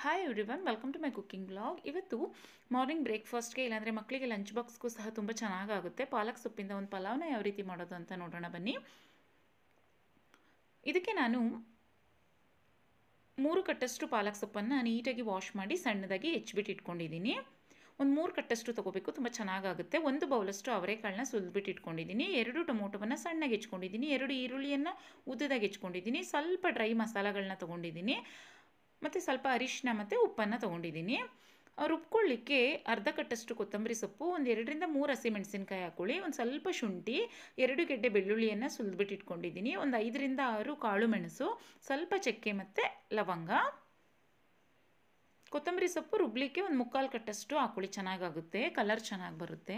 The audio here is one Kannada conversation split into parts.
hi everyone welcome to my cooking blog ಇವತ್ತು ಮಾರ್ನಿಂಗ್ ಬ್ರೇಕ್ಫಾಸ್ಟ್ಗೆ ಇಲ್ಲಾಂದರೆ ಮಕ್ಕಳಿಗೆ ಲಂಚ್ ಬಾಕ್ಸ್ಗೂ ಸಹ ತುಂಬ ಚೆನ್ನಾಗಾಗುತ್ತೆ ಪಾಲಕ್ ಸೊಪ್ಪಿಂದ ಒಂದು ಪಲಾವ್ನ ಯಾವ ರೀತಿ ಮಾಡೋದು ಅಂತ ನೋಡೋಣ ಬನ್ನಿ ಇದಕ್ಕೆ ನಾನು ಮೂರು ಕಟ್ಟಷ್ಟು ಪಾಲಕ್ ಸೊಪ್ಪನ್ನು ನೀಟಾಗಿ ವಾಶ್ ಮಾಡಿ ಸಣ್ಣದಾಗಿ ಹೆಚ್ಚಿಬಿಟ್ಟು ಇಟ್ಕೊಂಡಿದ್ದೀನಿ ಒಂದು ಮೂರು ಕಟ್ಟಷ್ಟು ತೊಗೋಬೇಕು ತುಂಬ ಚೆನ್ನಾಗಾಗುತ್ತೆ ಒಂದು ಬೌಲಷ್ಟು ಅವರೆಕಾಳನ್ನ ಸುಲಿದ್ಬಿಟ್ಟು ಇಟ್ಕೊಂಡಿದ್ದೀನಿ ಎರಡು ಟೊಮೊಟೊವನ್ನು ಸಣ್ಣಗೆ ಹೆಚ್ಕೊಂಡಿದ್ದೀನಿ ಎರಡು ಈರುಳ್ಳಿಯನ್ನು ಉದ್ದದಾಗಿ ಹೆಚ್ಕೊಂಡಿದ್ದೀನಿ ಸ್ವಲ್ಪ ಡ್ರೈ ಮಸಾಲಗಳನ್ನ ತೊಗೊಂಡಿದ್ದೀನಿ ಮತ್ತು ಸ್ವಲ್ಪ ಅರಿಶಿನ ಮತ್ತು ಉಪ್ಪನ್ನು ತೊಗೊಂಡಿದ್ದೀನಿ ರುಬ್ಕೊಳ್ಳಿಕ್ಕೆ ಅರ್ಧ ಕಟ್ಟಷ್ಟು ಕೊತ್ತಂಬರಿ ಸೊಪ್ಪು ಒಂದು ಎರಡರಿಂದ ಮೂರು ಹಸಿಮೆಣಸಿನ್ಕಾಯಿ ಹಾಕ್ಕೊಳ್ಳಿ ಒಂದು ಸ್ವಲ್ಪ ಶುಂಠಿ ಎರಡು ಗೆಡ್ಡೆ ಬೆಳ್ಳುಳ್ಳಿಯನ್ನು ಸುಲಿದ್ಬಿಟ್ಟು ಇಟ್ಕೊಂಡಿದ್ದೀನಿ ಒಂದು ಐದರಿಂದ ಆರು ಕಾಳು ಮೆಣಸು ಸ್ವಲ್ಪ ಚಕ್ಕೆ ಮತ್ತು ಲವಂಗ ಕೊತ್ತಂಬರಿ ಸೊಪ್ಪು ರುಬ್ಲಿಕ್ಕೆ ಒಂದು ಮುಕ್ಕಾಲು ಕಟ್ಟಷ್ಟು ಹಾಕ್ಕೊಳ್ಳಿ ಚೆನ್ನಾಗಾಗುತ್ತೆ ಕಲರ್ ಚೆನ್ನಾಗಿ ಬರುತ್ತೆ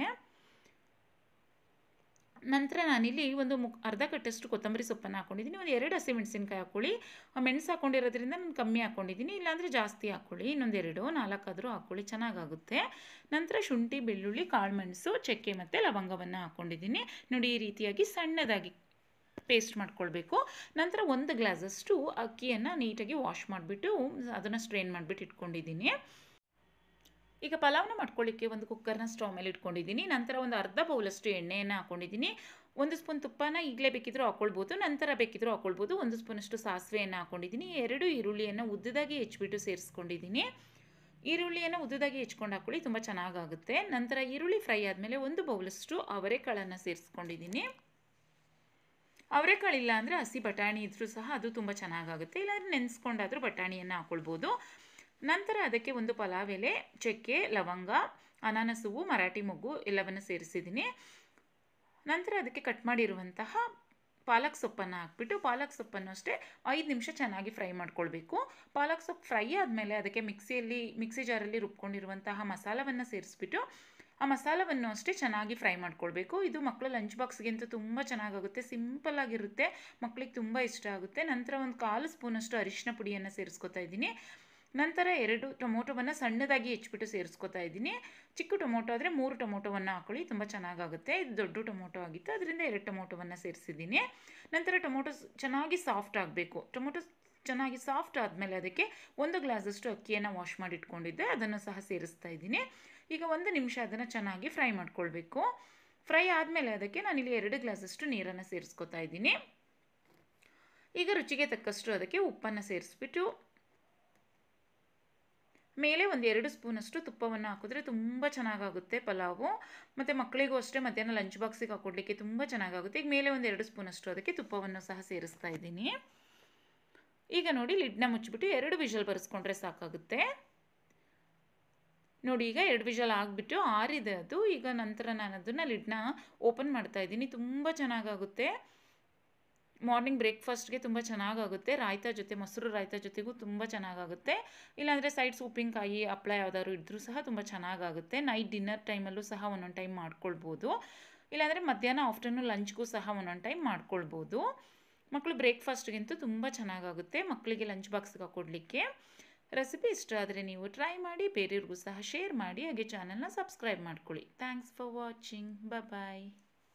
ನಂತರ ನಾನಿಲ್ಲಿ ಒಂದು ಮುಕ್ ಅರ್ಧ ಕಟ್ಟಷ್ಟು ಕೊತ್ತಂಬರಿ ಸೊಪ್ಪನ್ನು ಹಾಕ್ಕೊಂಡಿದ್ದೀನಿ ಒಂದು ಎರಡು ಹಸಿಮೆಣಸಿನ್ಕಾಯಿ ಹಾಕ್ಕೊಳ್ಳಿ ಮೆಣಸು ಹಾಕ್ಕೊಂಡಿರೋದ್ರಿಂದ ನಾನು ಕಮ್ಮಿ ಹಾಕ್ಕೊಂಡಿದ್ದೀನಿ ಇಲ್ಲಾಂದರೆ ಜಾಸ್ತಿ ಹಾಕ್ಕೊಳ್ಳಿ ಇನ್ನೊಂದೆರಡು ನಾಲ್ಕಾದರೂ ಹಾಕ್ಕೊಳ್ಳಿ ಚೆನ್ನಾಗಾಗುತ್ತೆ ನಂತರ ಶುಂಠಿ ಬೆಳ್ಳುಳ್ಳಿ ಕಾಳುಮೆಣಸು ಚಕ್ಕೆ ಮತ್ತು ಲವಂಗವನ್ನು ಹಾಕ್ಕೊಂಡಿದ್ದೀನಿ ನೋಡಿ ಈ ರೀತಿಯಾಗಿ ಸಣ್ಣದಾಗಿ ಪೇಸ್ಟ್ ಮಾಡ್ಕೊಳ್ಬೇಕು ನಂತರ ಒಂದು ಗ್ಲಾಸಷ್ಟು ಅಕ್ಕಿಯನ್ನು ನೀಟಾಗಿ ವಾಶ್ ಮಾಡಿಬಿಟ್ಟು ಅದನ್ನು ಸ್ಟ್ರೈನ್ ಮಾಡಿಬಿಟ್ಟು ಇಟ್ಕೊಂಡಿದ್ದೀನಿ ಈಗ ಪಲಾವ್ನ ಮಾಡ್ಕೊಳ್ಳಿಕ್ಕೆ ಒಂದು ಕುಕ್ಕರ್ನ ಸ್ಟವ್ ಮೇಲೆ ಇಟ್ಕೊಂಡಿದ್ದೀನಿ ನಂತರ ಒಂದು ಅರ್ಧ ಬೌಲಷ್ಟು ಎಣ್ಣೆಯನ್ನು ಹಾಕ್ಕೊಂಡಿದ್ದೀನಿ ಒಂದು ಸ್ಪೂನ್ ತುಪ್ಪನ ಈಗಲೇ ಬೇಕಿದ್ರೂ ಹಾಕ್ಕೊಳ್ಬೋದು ನಂತರ ಬೇಕಿದ್ರೂ ಹಾಕ್ಕೊಳ್ಬೋದು ಒಂದು ಸ್ಪೂನಷ್ಟು ಸಾಸಿವೆಯನ್ನು ಹಾಕ್ಕೊಂಡಿದ್ದೀನಿ ಎರಡು ಈರುಳ್ಳಿಯನ್ನು ಉದ್ದದಾಗಿ ಹೆಚ್ಚಿಬಿಟ್ಟು ಸೇರಿಸ್ಕೊಂಡಿದ್ದೀನಿ ಈರುಳ್ಳಿಯನ್ನು ಉದ್ದದಾಗಿ ಹೆಚ್ಕೊಂಡು ಹಾಕ್ಕೊಳ್ಳಿ ತುಂಬ ಚೆನ್ನಾಗಾಗುತ್ತೆ ನಂತರ ಈರುಳ್ಳಿ ಫ್ರೈ ಆದಮೇಲೆ ಒಂದು ಬೌಲಷ್ಟು ಅವರೆಕಾಳನ್ನು ಸೇರಿಸ್ಕೊಂಡಿದ್ದೀನಿ ಅವರೆಕಾಳಿಲ್ಲ ಅಂದರೆ ಹಸಿ ಬಟಾಣಿ ಇದ್ದರೂ ಸಹ ಅದು ತುಂಬ ಚೆನ್ನಾಗಾಗುತ್ತೆ ಇಲ್ಲಾಂದರೆ ನೆನೆಸ್ಕೊಂಡಾದರೂ ಬಟಾಣಿಯನ್ನು ಹಾಕ್ಕೊಳ್ಬೋದು ನಂತರ ಅದಕ್ಕೆ ಒಂದು ಪಲಾವ್ ಎಲೆ ಚಕ್ಕೆ ಲವಂಗ ಅನಾನಸ್ ಹೂವು ಮರಾಠಿ ಮೊಗ್ಗು ಎಲ್ಲವನ್ನು ಸೇರಿಸಿದ್ದೀನಿ ನಂತರ ಅದಕ್ಕೆ ಕಟ್ ಮಾಡಿರುವಂತಹ ಪಾಲಕ್ ಸೊಪ್ಪನ್ನು ಹಾಕ್ಬಿಟ್ಟು ಪಾಲಕ್ ಸೊಪ್ಪನ್ನು ಅಷ್ಟೇ ಐದು ನಿಮಿಷ ಚೆನ್ನಾಗಿ ಫ್ರೈ ಮಾಡ್ಕೊಳ್ಬೇಕು ಪಾಲಕ್ ಸೊಪ್ಪು ಫ್ರೈ ಆದಮೇಲೆ ಅದಕ್ಕೆ ಮಿಕ್ಸಿಯಲ್ಲಿ ಮಿಕ್ಸಿ ಜಾರಲ್ಲಿ ರುಬ್ಕೊಂಡಿರುವಂತಹ ಮಸಾಲವನ್ನು ಸೇರಿಸ್ಬಿಟ್ಟು ಆ ಮಸಾಲವನ್ನು ಅಷ್ಟೇ ಚೆನ್ನಾಗಿ ಫ್ರೈ ಮಾಡ್ಕೊಳ್ಬೇಕು ಇದು ಮಕ್ಕಳ ಲಂಚ್ ಬಾಕ್ಸ್ಗಿಂತ ತುಂಬ ಚೆನ್ನಾಗಾಗುತ್ತೆ ಸಿಂಪಲ್ ಆಗಿರುತ್ತೆ ಮಕ್ಕಳಿಗೆ ತುಂಬ ಇಷ್ಟ ಆಗುತ್ತೆ ನಂತರ ಒಂದು ಕಾಲು ಸ್ಪೂನಷ್ಟು ಅರಿಶಿನ ಪುಡಿಯನ್ನು ಸೇರಿಸ್ಕೊತಾ ಇದ್ದೀನಿ ನಂತರ ಎರಡು ಟೊಮೊಟೊವನ್ನು ಸಣ್ಣದಾಗಿ ಹೆಚ್ಚಿಬಿಟ್ಟು ಸೇರಿಸ್ಕೊತಾ ಇದ್ದೀನಿ ಚಿಕ್ಕ ಟೊಮೊಟೊ ಆದರೆ ಮೂರು ಟೊಮೊಟೊವನ್ನು ಹಾಕೊಳ್ಳಿ ತುಂಬ ಚೆನ್ನಾಗಾಗುತ್ತೆ ಇದು ದೊಡ್ಡ ಟೊಮೊಟೊ ಆಗಿತ್ತು ಅದರಿಂದ ಎರಡು ಟೊಮೊಟೊವನ್ನು ಸೇರಿಸಿದ್ದೀನಿ ನಂತರ ಟೊಮೊಟೊ ಚೆನ್ನಾಗಿ ಸಾಫ್ಟ್ ಆಗಬೇಕು ಟೊಮೊಟೊ ಚೆನ್ನಾಗಿ ಸಾಫ್ಟ್ ಆದಮೇಲೆ ಅದಕ್ಕೆ ಒಂದು ಗ್ಲಾಸಷ್ಟು ಅಕ್ಕಿಯನ್ನು ವಾಶ್ ಮಾಡಿ ಇಟ್ಕೊಂಡಿದ್ದೆ ಅದನ್ನು ಸಹ ಸೇರಿಸ್ತಾ ಇದ್ದೀನಿ ಈಗ ಒಂದು ನಿಮಿಷ ಅದನ್ನು ಚೆನ್ನಾಗಿ ಫ್ರೈ ಮಾಡ್ಕೊಳ್ಬೇಕು ಫ್ರೈ ಆದಮೇಲೆ ಅದಕ್ಕೆ ನಾನಿಲ್ಲಿ ಎರಡು ಗ್ಲಾಸಷ್ಟು ನೀರನ್ನು ಸೇರಿಸ್ಕೊತಾ ಇದ್ದೀನಿ ಈಗ ರುಚಿಗೆ ತಕ್ಕಷ್ಟು ಅದಕ್ಕೆ ಉಪ್ಪನ್ನು ಸೇರಿಸ್ಬಿಟ್ಟು ಮೇಲೆ ಒಂದು ಎರಡು ಸ್ಪೂನಷ್ಟು ತುಪ್ಪವನ್ನು ಹಾಕಿದ್ರೆ ತುಂಬ ಚೆನ್ನಾಗಾಗುತ್ತೆ ಪಲಾವು ಮತ್ತು ಮಕ್ಕಳಿಗೂ ಅಷ್ಟೇ ಮಧ್ಯಾಹ್ನ ಲಂಚ್ ಬಾಕ್ಸಿಗೆ ಹಾಕ್ಕೊಡ್ಲಿಕ್ಕೆ ತುಂಬ ಚೆನ್ನಾಗಾಗುತ್ತೆ ಈಗ ಮೇಲೆ ಒಂದು ಎರಡು ಸ್ಪೂನಷ್ಟು ಅದಕ್ಕೆ ತುಪ್ಪವನ್ನು ಸಹ ಸೇರಿಸ್ತಾ ಇದ್ದೀನಿ ಈಗ ನೋಡಿ ಲಿಡ್ನ ಮುಚ್ಚಿಬಿಟ್ಟು ಎರಡು ವಿಷಲ್ ಬರೆಸ್ಕೊಂಡ್ರೆ ಸಾಕಾಗುತ್ತೆ ನೋಡಿ ಈಗ ಎರಡು ವಿಷಲ್ ಆಗಿಬಿಟ್ಟು ಆರಿದೆ ಅದು ಈಗ ನಂತರ ನಾನು ಅದನ್ನು ಲಿಡ್ನ ಓಪನ್ ಮಾಡ್ತಾ ಇದ್ದೀನಿ ತುಂಬ ಚೆನ್ನಾಗಾಗುತ್ತೆ ಮಾರ್ನಿಂಗ್ ಬ್ರೇಕ್ಫಾಸ್ಟ್ಗೆ ತುಂಬ ಚೆನ್ನಾಗಾಗುತ್ತೆ ರಾಯ್ತ ಜೊತೆ ಮೊಸರು ರಾಯ್ತ ಜೊತೆಗೂ ತುಂಬ ಚೆನ್ನಾಗಾಗುತ್ತೆ ಇಲ್ಲಾಂದರೆ ಸೈಡ್ಸ್ ಉಪ್ಪಿನಕಾಯಿ ಹಪ್ಳ ಯಾವ್ದಾದ್ರು ಇದ್ದರೂ ಸಹ ತುಂಬ ಚೆನ್ನಾಗಾಗುತ್ತೆ ನೈಟ್ ಡಿನ್ನರ್ ಟೈಮಲ್ಲೂ ಸಹ ಒಂದೊಂದು ಟೈಮ್ ಮಾಡ್ಕೊಳ್ಬೋದು ಇಲ್ಲಾಂದರೆ ಮಧ್ಯಾಹ್ನ ಆಫ್ಟರ್ನೂನ್ ಲಂಚ್ಗೂ ಸಹ ಒಂದೊಂದು ಟೈಮ್ ಮಾಡ್ಕೊಳ್ಬೋದು ಮಕ್ಕಳು ಬ್ರೇಕ್ಫಾಸ್ಟ್ಗಿಂತೂ ತುಂಬ ಚೆನ್ನಾಗಾಗುತ್ತೆ ಮಕ್ಕಳಿಗೆ ಲಂಚ್ ಬಾಕ್ಸ್ಗೆ ಹಾಕೊಡ್ಲಿಕ್ಕೆ ರೆಸಿಪಿ ಇಷ್ಟ ಆದರೆ ನೀವು ಟ್ರೈ ಮಾಡಿ ಬೇರೆಯವ್ರಿಗೂ ಸಹ ಶೇರ್ ಮಾಡಿ ಹಾಗೆ ಚಾನಲ್ನ ಸಬ್ಸ್ಕ್ರೈಬ್ ಮಾಡ್ಕೊಳ್ಳಿ ಥ್ಯಾಂಕ್ಸ್ ಫಾರ್ ವಾಚಿಂಗ್ ಬಾಯ್